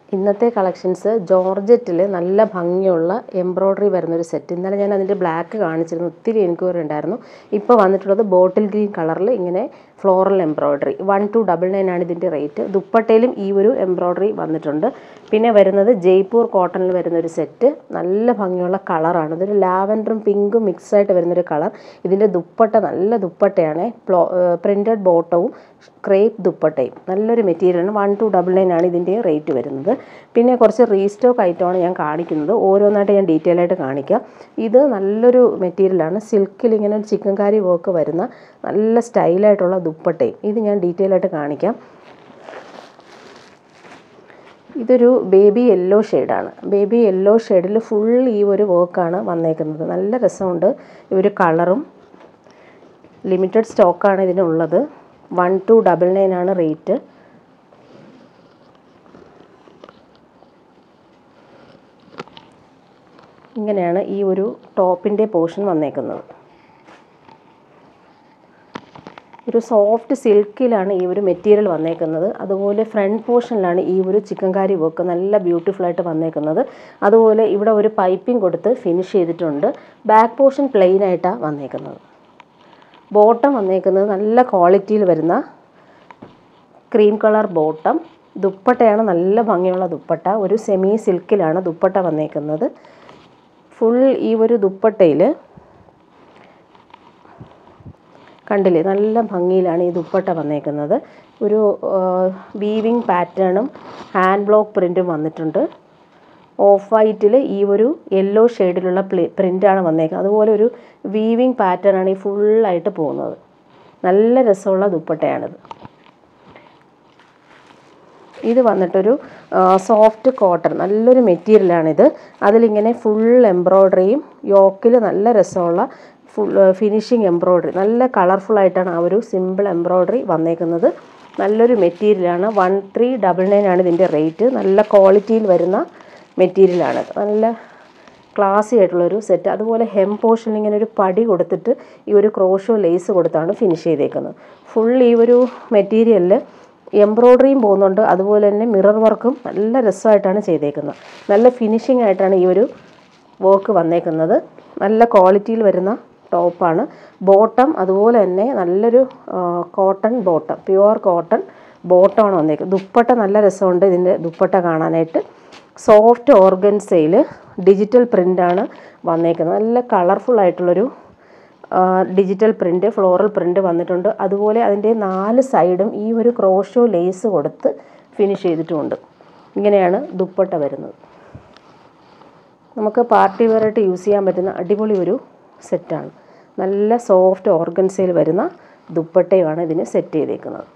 ഇന്നത്തെ കളക്ഷൻസ് ജോർജറ്റിൽ നല്ല ഭംഗിയുള്ള എംബ്രോയ്ഡറി വരുന്നൊരു സെറ്റ് ഇന്നലെ ഞാൻ അതിൻ്റെ ബ്ലാക്ക് കാണിച്ചിരുന്നു ഒത്തിരി എൻക്വയറി ഉണ്ടായിരുന്നു ഇപ്പോൾ വന്നിട്ടുള്ളത് ബോട്ടിൽ ഗ്രീൻ കളറിൽ ഇങ്ങനെ floral embroidery one two double nine ആണ് ഇതിൻ്റെ റേറ്റ് ദുപ്പട്ടയിലും ഈ ഒരു എംബ്രോയ്ഡറി വന്നിട്ടുണ്ട് പിന്നെ വരുന്നത് ജയ്പൂർ കോട്ടണിൽ വരുന്ന ഒരു സെറ്റ് നല്ല ഭംഗിയുള്ള കളറാണ് ഇതൊരു ലാവൻഡറും പിങ്കും മിക്സ് ആയിട്ട് വരുന്നൊരു കളർ ഇതിൻ്റെ ദുപ്പട്ട നല്ല ദുപ്പട്ടയാണ് പ്ലോ പ്രിൻറ്റഡ് ബോട്ടവും ക്രേപ്പ് ദുപ്പട്ടയും നല്ലൊരു മെറ്റീരിയലാണ് വൺ ടു ഡബിൾ നയൻ ആണ് ഇതിൻ്റെ റേറ്റ് വരുന്നത് പിന്നെ കുറച്ച് റീസ്റ്റോക്ക് ഐറ്റമാണ് ഞാൻ കാണിക്കുന്നത് ഓരോന്നായിട്ട് ഞാൻ ഡീറ്റെയിൽ ആയിട്ട് കാണിക്കാം ഇത് നല്ലൊരു മെറ്റീരിയലാണ് സിൽക്കിൽ ഇങ്ങനെ ഒരു ചിക്കൻ കാരി വർക്ക് വരുന്ന നല്ല സ്റ്റൈലായിട്ടുള്ള ദുപ്പട്ടയും ഇത് ഞാൻ ഡീറ്റെയിൽ ആയിട്ട് കാണിക്കാം ഇതൊരു ബേബി യെല്ലോ ഷെയ്ഡാണ് ബേബി യെല്ലോ ഷെയ്ഡിൽ ഫുൾ ഈ ഒരു വർക്കാണ് വന്നേക്കുന്നത് നല്ല രസമുണ്ട് ഈ ഒരു കളറും ലിമിറ്റഡ് സ്റ്റോക്കാണ് ഇതിനുള്ളത് വൺ ടു ഡബിൾ നയൻ ആണ് റേറ്റ് ഇങ്ങനെയാണ് ഈ ഒരു ടോപ്പിൻ്റെ പോർഷൻ വന്നേക്കുന്നത് ഒരു സോഫ്റ്റ് സിൽക്കിലാണ് ഈ ഒരു മെറ്റീരിയൽ വന്നേക്കുന്നത് അതുപോലെ ഫ്രണ്ട് പോർഷനിലാണ് ഈ ഒരു ചിക്കൻ കാരി വർക്ക് നല്ല ബ്യൂട്ടിഫുൾ ആയിട്ട് വന്നേക്കുന്നത് അതുപോലെ ഇവിടെ ഒരു പൈപ്പിംഗ് കൊടുത്ത് ഫിനിഷ് ചെയ്തിട്ടുണ്ട് ബാക്ക് പോർഷൻ പ്ലെയിൻ ആയിട്ടാണ് വന്നേക്കുന്നത് ബോട്ടം വന്നേക്കുന്നത് നല്ല ക്വാളിറ്റിയിൽ വരുന്ന ക്രീം കളർ ബോട്ടം ദുപ്പട്ടയാണ് നല്ല ഭംഗിയുള്ള ദുപ്പട്ട ഒരു സെമി സിൽക്കിലാണ് ദുപ്പട്ട വന്നേക്കുന്നത് ഫുൾ ഈ ഒരു ദുപ്പട്ടയിൽ കണ്ടില്ലേ നല്ല ഭംഗിയിലാണ് ഈ ദുപ്പട്ട വന്നേക്കുന്നത് ഒരു വീവിങ് പാറ്റേണും ഹാൻഡ് ബ്ലോക്ക് പ്രിൻറ്റും വന്നിട്ടുണ്ട് ഓഫ് വൈറ്റിൽ ഈ ഒരു യെല്ലോ ഷെയ്ഡിലുള്ള പ്രിൻ്റാണ് വന്നേക്കുന്നത് അതുപോലെ ഒരു വീവിങ് പാറ്റേൺ ആണ് ഈ ഫുള്ളായിട്ട് പോകുന്നത് നല്ല രസമുള്ള ദുപ്പട്ടയാണിത് ഇത് വന്നിട്ടൊരു സോഫ്റ്റ് കോട്ടൺ നല്ലൊരു മെറ്റീരിയലാണിത് അതിലിങ്ങനെ ഫുൾ എംബ്രോയ്ഡറിയും യോക്കിൽ നല്ല രസമുള്ള ഫുൾ ഫിനിഷിങ് എംബ്രോയ്ഡറി നല്ല കളർഫുൾ ആയിട്ടാണ് ആ ഒരു സിമ്പിൾ എംബ്രോയ്ഡറി വന്നേക്കുന്നത് നല്ലൊരു മെറ്റീരിയലാണ് വൺ ത്രീ ഡബിൾ നയൻ ആണ് ഇതിൻ്റെ റേറ്റ് നല്ല ക്വാളിറ്റിയിൽ വരുന്ന മെറ്റീരിയലാണിത് നല്ല ക്ലാസി ആയിട്ടുള്ളൊരു സെറ്റ് അതുപോലെ ഹെം പോർഷനിൽ ഇങ്ങനെ ഒരു പടി കൊടുത്തിട്ട് ഈ ഒരു ക്രോഷോ ലേസ് കൊടുത്താണ് ഫിനിഷ് ചെയ്തേക്കുന്നത് ഫുൾ ഈ ഒരു മെറ്റീരിയലിൽ എംബ്രോയ്ഡറിയും പോകുന്നുണ്ട് അതുപോലെ തന്നെ മിറർ വർക്കും നല്ല രസമായിട്ടാണ് ചെയ്തേക്കുന്നത് നല്ല ഫിനിഷിംഗ് ആയിട്ടാണ് ഈ ഒരു വർക്ക് വന്നേക്കുന്നത് നല്ല ക്വാളിറ്റിയിൽ വരുന്ന ടോപ്പാണ് ബോട്ടം അതുപോലെ തന്നെ നല്ലൊരു കോട്ടൺ ബോട്ടം പ്യുവർ കോട്ടൺ ബോട്ടമാണ് വന്നേക്കുന്നത് ദുപ്പട്ട നല്ല രസമുണ്ട് ഇതിൻ്റെ ദുപ്പട്ട കാണാനായിട്ട് സോഫ്റ്റ് ഓർഗൻസയിൽ ഡിജിറ്റൽ പ്രിൻ്റാണ് വന്നേക്കുന്നത് നല്ല കളർഫുൾ ആയിട്ടുള്ളൊരു ഡിജിറ്റൽ പ്രിൻ്റ് ഫ്ലോറൽ പ്രിൻ്റ് വന്നിട്ടുണ്ട് അതുപോലെ അതിൻ്റെ നാല് സൈഡും ഈ ഒരു ക്രോഷോ ലേസ് കൊടുത്ത് ഫിനിഷ് ചെയ്തിട്ടുമുണ്ട് ഇങ്ങനെയാണ് ദുപ്പട്ട വരുന്നത് നമുക്ക് പാർട്ടി വെയറായിട്ട് യൂസ് ചെയ്യാൻ പറ്റുന്ന അടിപൊളി ഒരു സെറ്റാണ് നല്ല സോഫ്റ്റ് ഓർഗൻസയിൽ വരുന്ന ദുപ്പട്ടയുമാണ് ഇതിന് സെറ്റ് ചെയ്തേക്കുന്നത്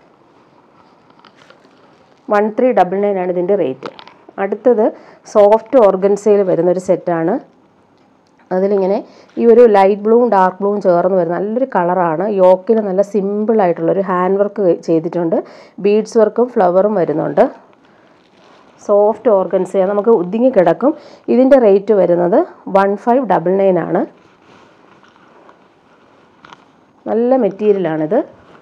വൺ ത്രീ ഡബിൾ നയൻ ആണ് ഇതിൻ്റെ റേറ്റ് അടുത്തത് സോഫ്റ്റ് ഓർഗൻസയിൽ വരുന്നൊരു സെറ്റാണ് അതിലിങ്ങനെ ഈ ഒരു ലൈറ്റ് ബ്ലൂവും ഡാർക്ക് ബ്ലൂവും ചേർന്ന് വരുന്ന നല്ലൊരു കളറാണ് യോക്കിന് നല്ല സിമ്പിളായിട്ടുള്ളൊരു ഹാൻഡ് വർക്ക് ചെയ്തിട്ടുണ്ട് ബീഡ്സ് വർക്കും ഫ്ലവറും വരുന്നുണ്ട് സോഫ്റ്റ് ഓർഗൻസ നമുക്ക് ഒതുങ്ങി കിടക്കും ഇതിൻ്റെ റേറ്റ് വരുന്നത് വൺ ഫൈവ് ഡബിൾ നയൻ ആണ് നല്ല മെറ്റീരിയലാണിത്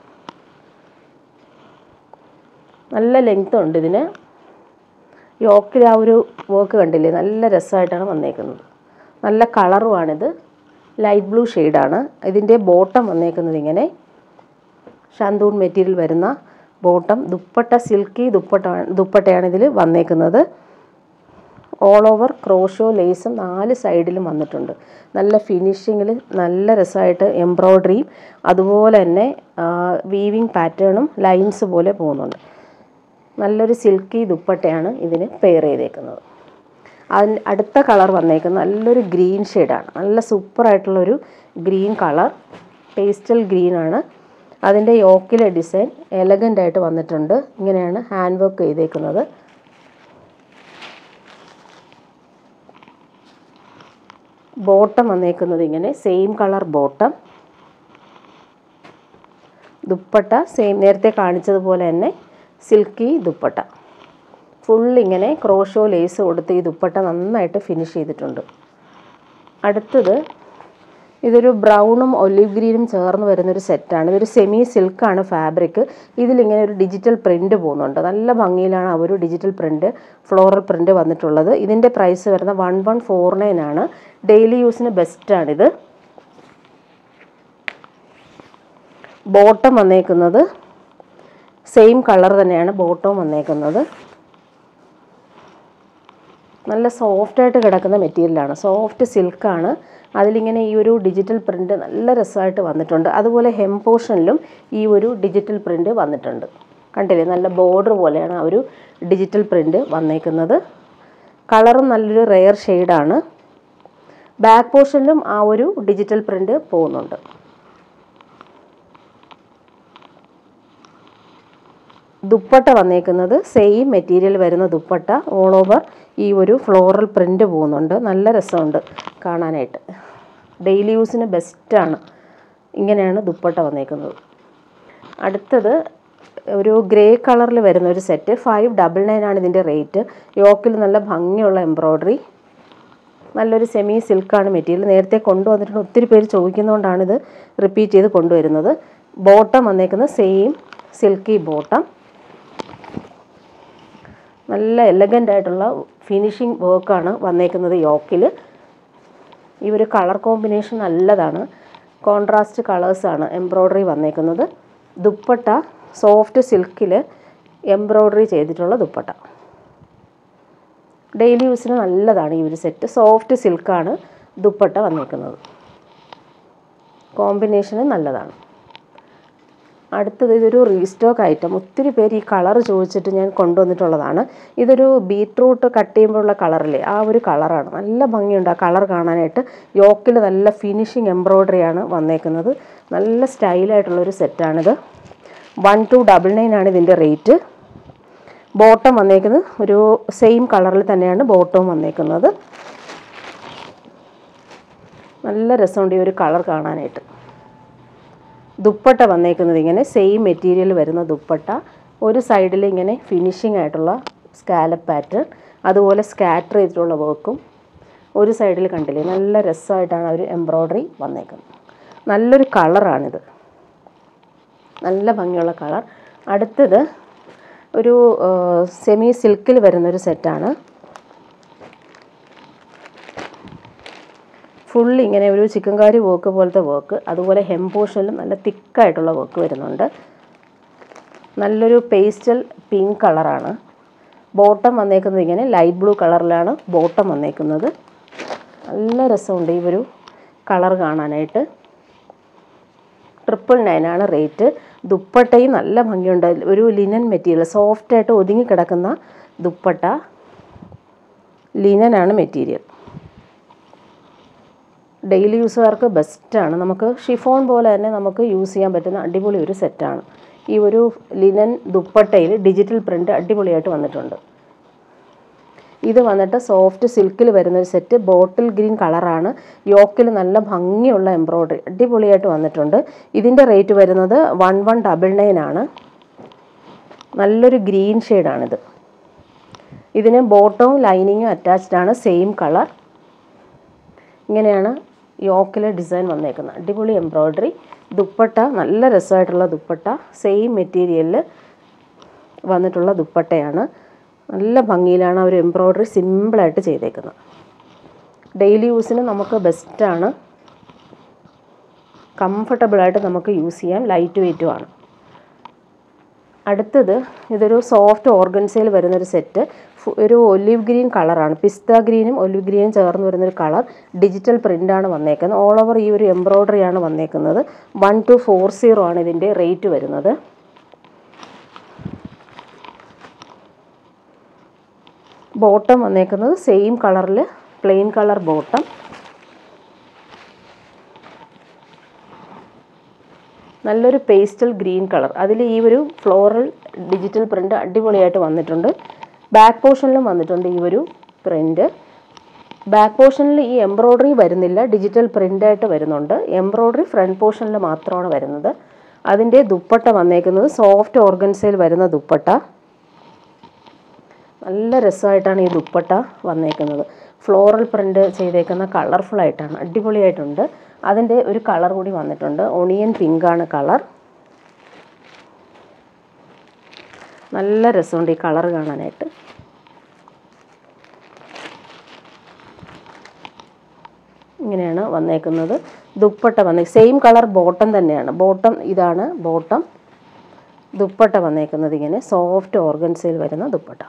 നല്ല ലെങ്ത് ഉണ്ട് ഇതിന് യോക്കിൽ ആ ഒരു വർക്ക് കണ്ടില്ലേ നല്ല രസമായിട്ടാണ് വന്നേക്കുന്നത് നല്ല കളറുമാണിത് ലൈറ്റ് ബ്ലൂ ഷെയ്ഡാണ് ഇതിൻ്റെ ബോട്ടം വന്നേക്കുന്നത് ഇങ്ങനെ ഷാന്തൂൺ മെറ്റീരിയൽ വരുന്ന ബോട്ടം ദുപ്പട്ട സിൽക്കി ദുപ്പട്ട ദുപ്പട്ടയാണ് ഇതിൽ വന്നേക്കുന്നത് ഓൾ ഓവർ ക്രോഷോ ലേസും നാല് സൈഡിലും വന്നിട്ടുണ്ട് നല്ല ഫിനിഷിങ്ങിൽ നല്ല രസമായിട്ട് എംബ്രോയ്ഡറിയും അതുപോലെ തന്നെ വീവിങ് പാറ്റേണും ലൈൻസ് പോലെ പോകുന്നുണ്ട് നല്ലൊരു സിൽക്കി ദുപ്പട്ടയാണ് ഇതിന് പെയർ ചെയ്തേക്കുന്നത് അതിന് അടുത്ത കളർ വന്നേക്കുന്നത് നല്ലൊരു ഗ്രീൻ ഷെയ്ഡാണ് നല്ല സൂപ്പറായിട്ടുള്ളൊരു ഗ്രീൻ കളർ പേസ്റ്റൽ ഗ്രീനാണ് അതിൻ്റെ യോക്കിലെ ഡിസൈൻ എലഗൻ്റ് ആയിട്ട് വന്നിട്ടുണ്ട് ഇങ്ങനെയാണ് ഹാൻഡ് വർക്ക് ചെയ്തേക്കുന്നത് ബോട്ടം വന്നേക്കുന്നത് ഇങ്ങനെ same colour bottom dupatta same നേരത്തെ കാണിച്ചതുപോലെ തന്നെ സിൽക്കി ദുപ്പട്ട ഫുൾ ഇങ്ങനെ ക്രോഷോ ലേസ് കൊടുത്ത് ഈ ദുപ്പട്ട നന്നായിട്ട് ഫിനിഷ് ചെയ്തിട്ടുണ്ട് അടുത്തത് ഇതൊരു ബ്രൗണും ഒലിവ് ഗ്രീനും ചേർന്ന് വരുന്നൊരു സെറ്റാണ് ഇതൊരു സെമി സിൽക്കാണ് ഫാബ്രിക് ഇതിലിങ്ങനെ ഒരു ഡിജിറ്റൽ പ്രിൻ്റ് പോകുന്നുണ്ട് നല്ല ഭംഗിയിലാണ് ആ ഒരു ഡിജിറ്റൽ പ്രിൻ്റ് ഫ്ലോറൽ പ്രിൻ്റ് വന്നിട്ടുള്ളത് ഇതിൻ്റെ പ്രൈസ് വരുന്നത് വൺ വൺ ഫോർ നയൻ ആണ് ഡെയിലി യൂസിന് ബെസ്റ്റാണിത് ബോട്ടം വന്നേക്കുന്നത് സെയിം കളർ തന്നെയാണ് ബോട്ടവും വന്നേക്കുന്നത് നല്ല സോഫ്റ്റായിട്ട് കിടക്കുന്ന മെറ്റീരിയലാണ് സോഫ്റ്റ് സിൽക്കാണ് അതിലിങ്ങനെ ഈ ഒരു ഡിജിറ്റൽ പ്രിൻ്റ് നല്ല രസമായിട്ട് വന്നിട്ടുണ്ട് അതുപോലെ ഹെം പോർഷനിലും ഈ ഒരു ഡിജിറ്റൽ പ്രിൻ്റ് വന്നിട്ടുണ്ട് കണ്ടില്ലേ നല്ല ബോർഡർ പോലെയാണ് ആ ഒരു ഡിജിറ്റൽ പ്രിൻ്റ് വന്നേക്കുന്നത് കളറും നല്ലൊരു റെയർ ഷെയ്ഡാണ് ബാക്ക് പോർഷനിലും ആ ഒരു ഡിജിറ്റൽ പ്രിൻ്റ് പോകുന്നുണ്ട് ദുപ്പട്ട വന്നേക്കുന്നത് സെയിം മെറ്റീരിയൽ വരുന്ന ദുപ്പട്ട ഓൾ ഓവർ ഈ ഒരു ഫ്ലോറൽ പ്രിൻ്റ് പോകുന്നുണ്ട് നല്ല രസമുണ്ട് കാണാനായിട്ട് ഡെയിലി യൂസിന് ബെസ്റ്റാണ് ഇങ്ങനെയാണ് ദുപ്പട്ട വന്നേക്കുന്നത് അടുത്തത് ഒരു ഗ്രേ കളറിൽ വരുന്ന ഒരു സെറ്റ് ഫൈവ് ഡബിൾ നയൻ ആണ് ഇതിൻ്റെ റേറ്റ് യോക്കിൽ നല്ല ഭംഗിയുള്ള എംബ്രോയ്ഡറി നല്ലൊരു സെമി സിൽക്കാണ് മെറ്റീരിയൽ നേരത്തെ കൊണ്ടുവന്നിട്ടുണ്ട് ഒത്തിരി പേര് ചോദിക്കുന്നതുകൊണ്ടാണ് ഇത് റിപ്പീറ്റ് ചെയ്ത് കൊണ്ടുവരുന്നത് ബോട്ടം വന്നേക്കുന്നത് സെയിം സിൽക്കി ബോട്ടം നല്ല എലഗൻ്റ് ആയിട്ടുള്ള ഫിനിഷിങ് വർക്കാണ് വന്നേക്കുന്നത് യോക്കിൽ ഈ ഒരു കളർ കോമ്പിനേഷൻ നല്ലതാണ് കോൺട്രാസ്റ്റ് കളേഴ്സാണ് എംബ്രോയ്ഡറി വന്നേക്കുന്നത് ദുപ്പട്ട സോഫ്റ്റ് സിൽക്കിൽ എംബ്രോയ്ഡറി ചെയ്തിട്ടുള്ള ദുപ്പട്ട ഡെയിലി യൂസിന് നല്ലതാണ് ഈ ഒരു സെറ്റ് സോഫ്റ്റ് സിൽക്കാണ് ദുപ്പട്ട വന്നേക്കുന്നത് കോമ്പിനേഷന് നല്ലതാണ് അടുത്തത് ഇതൊരു റീസ്റ്റോക്ക് ഐറ്റം ഒത്തിരി പേര് ഈ കളർ ചോദിച്ചിട്ട് ഞാൻ കൊണ്ടുവന്നിട്ടുള്ളതാണ് ഇതൊരു ബീട്രൂട്ട് കട്ട് ചെയ്യുമ്പോഴുള്ള കളറില്ലേ ആ ഒരു കളറാണ് നല്ല ഭംഗിയുണ്ട് ആ കളർ കാണാനായിട്ട് യോക്കിൽ നല്ല ഫിനിഷിങ് എംബ്രോയ്ഡറിയാണ് വന്നേക്കുന്നത് നല്ല സ്റ്റൈലായിട്ടുള്ളൊരു സെറ്റാണിത് വൺ ടു ഡബിൾ നയൻ ആണ് ഇതിൻ്റെ റേറ്റ് ബോട്ടം വന്നേക്കുന്നത് ഒരു സെയിം കളറിൽ തന്നെയാണ് ബോട്ടവും വന്നേക്കുന്നത് നല്ല രസമുണ്ട് ഈ ഒരു കളർ കാണാനായിട്ട് ദുപ്പട്ട വന്നേക്കുന്നത് ഇങ്ങനെ സെയിം മെറ്റീരിയൽ വരുന്ന ദുപ്പട്ട ഒരു സൈഡിൽ ഇങ്ങനെ ഫിനിഷിംഗ് ആയിട്ടുള്ള സ്കാലപ്പ് പാറ്റേൺ അതുപോലെ സ്കാറ്റർ ചെയ്തിട്ടുള്ള വർക്കും ഒരു സൈഡിൽ കണ്ടില്ലേ നല്ല രസമായിട്ടാണ് അവർ എംബ്രോയ്ഡറി വന്നേക്കുന്നത് നല്ലൊരു കളറാണിത് നല്ല ഭംഗിയുള്ള കളർ അടുത്തത് ഒരു സെമി സിൽക്കിൽ വരുന്നൊരു സെറ്റാണ് ഫുൾ ഇങ്ങനെ ഒരു ചിക്കൻ കാരി വർക്ക് പോലത്തെ വർക്ക് അതുപോലെ ഹെം പോർഷനിലും നല്ല തിക്കായിട്ടുള്ള വർക്ക് വരുന്നുണ്ട് നല്ലൊരു പേസ്റ്റൽ പിങ്ക് കളറാണ് ബോട്ടം വന്നേക്കുന്നത് ഇങ്ങനെ ലൈറ്റ് ബ്ലൂ കളറിലാണ് ബോട്ടം വന്നേക്കുന്നത് നല്ല രസമുണ്ട് ഈ ഒരു കളർ കാണാനായിട്ട് ട്രിപ്പിൾ നയനാണ് റേറ്റ് ദുപ്പട്ടയും നല്ല ഭംഗിയുണ്ട് ഒരു ലിനൻ മെറ്റീരിയൽ സോഫ്റ്റായിട്ട് ഒതുങ്ങി കിടക്കുന്ന ദുപ്പട്ട ലിനനാണ് മെറ്റീരിയൽ ഡെയിലി യൂസുകാർക്ക് ബെസ്റ്റാണ് നമുക്ക് ഷിഫോൺ പോലെ തന്നെ നമുക്ക് യൂസ് ചെയ്യാൻ പറ്റുന്ന അടിപൊളി ഒരു സെറ്റാണ് ഈ ഒരു ലിനൻ ദുപ്പട്ടയിൽ ഡിജിറ്റൽ പ്രിൻ്റ് അടിപൊളിയായിട്ട് വന്നിട്ടുണ്ട് ഇത് വന്നിട്ട് സോഫ്റ്റ് സിൽക്കിൽ വരുന്നൊരു സെറ്റ് ബോട്ടിൽ ഗ്രീൻ കളറാണ് യോക്കിൽ നല്ല ഭംഗിയുള്ള എംബ്രോയ്ഡറി അടിപൊളിയായിട്ട് വന്നിട്ടുണ്ട് ഇതിൻ്റെ റേറ്റ് വരുന്നത് വൺ വൺ ഡബിൾ നയൻ ആണ് നല്ലൊരു ഗ്രീൻ ഷെയ്ഡാണിത് ഇതിന് ബോട്ടവും ലൈനിങ്ങും അറ്റാച്ച്ഡ് ആണ് സെയിം കളർ ഇങ്ങനെയാണ് യോക്കിലെ ഡിസൈൻ വന്നേക്കുന്നത് അടിപൊളി എംബ്രോയ്ഡറി ദുപ്പട്ട നല്ല രസമായിട്ടുള്ള ദുപ്പട്ട സെയിം മെറ്റീരിയലിൽ വന്നിട്ടുള്ള ദുപ്പട്ടയാണ് നല്ല ഭംഗിയിലാണ് ആ ഒരു എംബ്രോയ്ഡറി സിമ്പിളായിട്ട് ചെയ്തേക്കുന്നത് ഡെയിലി യൂസിന് നമുക്ക് ബെസ്റ്റാണ് കംഫർട്ടബിളായിട്ട് നമുക്ക് യൂസ് ചെയ്യാം ലൈറ്റ് വെയ്റ്റുമാണ് അടുത്തത് ഇതൊരു സോഫ്റ്റ് ഓർഗൻസയിൽ വരുന്നൊരു സെറ്റ് ഒരു ഒലിവ് ഗ്രീൻ കളറാണ് പിസ്ത ഗ്രീനും ഒലിവ് ഗ്രീനും ചേർന്ന് വരുന്നൊരു കളർ ഡിജിറ്റൽ പ്രിൻ്റാണ് വന്നേക്കുന്നത് ഓൾ ഓവർ ഈ ഒരു എംബ്രോയ്ഡറിയാണ് വന്നേക്കുന്നത് വൺ ടു ഫോർ സീറോ ആണ് ഇതിൻ്റെ റേറ്റ് വരുന്നത് ബോട്ടം വന്നേക്കുന്നത് സെയിം കളറിൽ പ്ലെയിൻ കളർ ബോട്ടം നല്ലൊരു പേസ്റ്റൽ ഗ്രീൻ കളർ അതിൽ ഈ ഒരു ഫ്ലോറൽ ഡിജിറ്റൽ പ്രിൻ്റ് അടിപൊളിയായിട്ട് വന്നിട്ടുണ്ട് ബാക്ക് പോർഷനിലും വന്നിട്ടുണ്ട് ഈ ഒരു പ്രിൻ്റ് ബാക്ക് പോർഷനിൽ ഈ എംബ്രോയ്ഡറി വരുന്നില്ല ഡിജിറ്റൽ പ്രിൻ്റായിട്ട് വരുന്നുണ്ട് എംബ്രോയ്ഡറി ഫ്രണ്ട് പോർഷനിൽ മാത്രമാണ് വരുന്നത് അതിൻ്റെ ദുപ്പട്ട വന്നേക്കുന്നത് സോഫ്റ്റ് ഓർഗൻസയിൽ വരുന്ന ദുപ്പട്ട നല്ല രസമായിട്ടാണ് ഈ ദുപ്പട്ട വന്നേക്കുന്നത് ഫ്ലോറൽ പ്രിൻ്റ് ചെയ്തേക്കുന്ന കളർഫുൾ ആയിട്ടാണ് അടിപൊളിയായിട്ടുണ്ട് അതിൻ്റെ ഒരു കളർ കൂടി വന്നിട്ടുണ്ട് ഒണിയൻ പിങ്കാണ് കളർ നല്ല രസമുണ്ട് ഈ കളർ കാണാനായിട്ട് ഇങ്ങനെയാണ് വന്നേക്കുന്നത് ദുപ്പട്ട വന്നേ സെയിം കളർ ബോട്ടം തന്നെയാണ് ബോട്ടം ഇതാണ് ബോട്ടം ദുപ്പട്ട വന്നേക്കുന്നത് ഇങ്ങനെ സോഫ്റ്റ് ഓർഗൻസയിൽ വരുന്ന ദുപ്പട്ട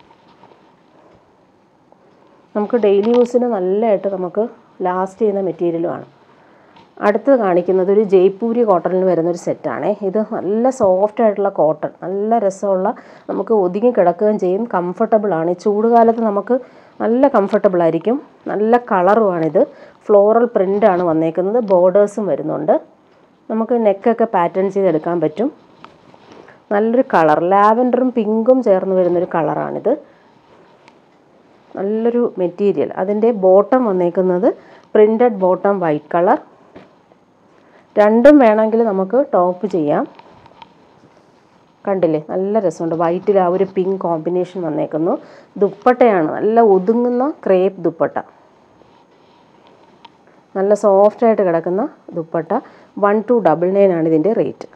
നമുക്ക് ഡെയിലി യൂസിന് നല്ലതായിട്ട് നമുക്ക് ലാസ്റ്റ് ചെയ്യുന്ന മെറ്റീരിയലുമാണ് അടുത്ത് കാണിക്കുന്നത് ഒരു ജയ്പൂരി കോട്ടണിൽ വരുന്ന ഒരു സെറ്റാണ് ഇത് നല്ല സോഫ്റ്റ് ആയിട്ടുള്ള കോട്ടൺ നല്ല രസമുള്ള നമുക്ക് ഒതുങ്ങി കിടക്കുകയും ചെയ്യും കംഫർട്ടബിൾ ആണ് ഈ ചൂടുകാലത്ത് നമുക്ക് നല്ല കംഫർട്ടബിൾ ആയിരിക്കും നല്ല കളറുമാണിത് ഫ്ലോറൽ പ്രിൻ്റാണ് വന്നേക്കുന്നത് ബോർഡേഴ്സും വരുന്നുണ്ട് നമുക്ക് നെക്കൊക്കെ പാറ്റേൺ ചെയ്തെടുക്കാൻ പറ്റും നല്ലൊരു കളർ ലാവൻഡറും പിങ്കും ചേർന്ന് വരുന്നൊരു കളറാണിത് നല്ലൊരു മെറ്റീരിയൽ അതിൻ്റെ ബോട്ടം വന്നേക്കുന്നത് പ്രിൻറ്റഡ് ബോട്ടം വൈറ്റ് കളർ രണ്ടും വേണമെങ്കിൽ നമുക്ക് ടോപ്പ് ചെയ്യാം കണ്ടില്ലേ നല്ല രസമുണ്ട് വൈറ്റിൽ ആ ഒരു പിങ്ക് കോമ്പിനേഷൻ വന്നേക്കുന്നു ദുപ്പട്ടയാണ് നല്ല ഒതുങ്ങുന്ന ക്രേപ്പ് ദുപ്പട്ട നല്ല സോഫ്റ്റായിട്ട് കിടക്കുന്ന dupatta one two double nine ആണ് ഇതിൻ്റെ റേറ്റ്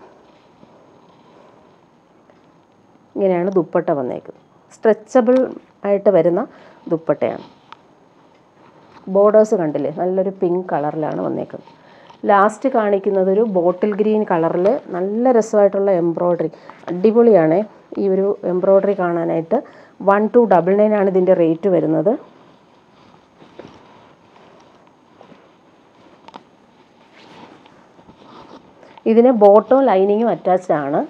ഇങ്ങനെയാണ് ദുപ്പട്ട വന്നേക്കുന്നത് സ്ട്രെച്ചബിൾ ആയിട്ട് വരുന്ന ദുപ്പട്ടയാണ് ബോർഡേഴ്സ് കണ്ടില്ലേ നല്ലൊരു പിങ്ക് കളറിലാണ് വന്നേക്കുന്നത് ലാസ്റ്റ് കാണിക്കുന്നത് ഒരു ബോട്ടിൽ ഗ്രീൻ കളറിൽ നല്ല രസമായിട്ടുള്ള എംബ്രോയ്ഡറി അടിപൊളിയാണ് ഈ ഒരു എംബ്രോയ്ഡറി കാണാനായിട്ട് വൺ ടു ഡബിൾ നയൻ ആണ് ഇതിൻ്റെ റേറ്റ് വരുന്നത് ഇതിന് ബോട്ടവും ലൈനിങ്ങും അറ്റാച്ച്ഡ് ആണ്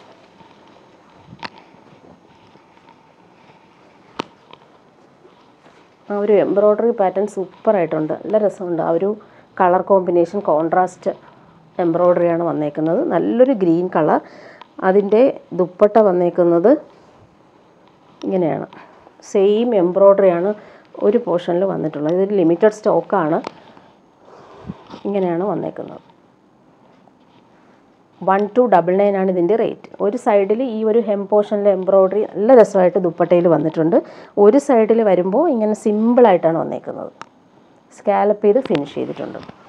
ആ ഒരു എംബ്രോയ്ഡറി പാറ്റേൺ സൂപ്പറായിട്ടുണ്ട് നല്ല രസമുണ്ട് ആ ഒരു കളർ കോമ്പിനേഷൻ കോൺട്രാസ്റ്റ് എംബ്രോയ്ഡറിയാണ് വന്നേക്കുന്നത് നല്ലൊരു ഗ്രീൻ കളർ അതിൻ്റെ ദുപ്പട്ട വന്നേക്കുന്നത് ഇങ്ങനെയാണ് സെയിം എംബ്രോയ്ഡറിയാണ് ഒരു പോർഷനിൽ വന്നിട്ടുള്ളത് ഇതൊരു ലിമിറ്റഡ് സ്റ്റോക്കാണ് ഇങ്ങനെയാണ് വന്നേക്കുന്നത് വൺ ടു ഡബിൾ നയൻ ആണ് ഇതിൻ്റെ റേറ്റ് ഒരു സൈഡിൽ ഈ ഒരു ഹെം പോർഷനിലെ എംബ്രോയ്ഡറി നല്ല രസമായിട്ട് ദുപ്പട്ടയിൽ വന്നിട്ടുണ്ട് ഒരു സൈഡിൽ വരുമ്പോൾ ഇങ്ങനെ സിമ്പിളായിട്ടാണ് വന്നേക്കുന്നത് സ്കാലപ്പ് ചെയ്ത് ഫിനിഷ് ചെയ്തിട്ടുണ്ട്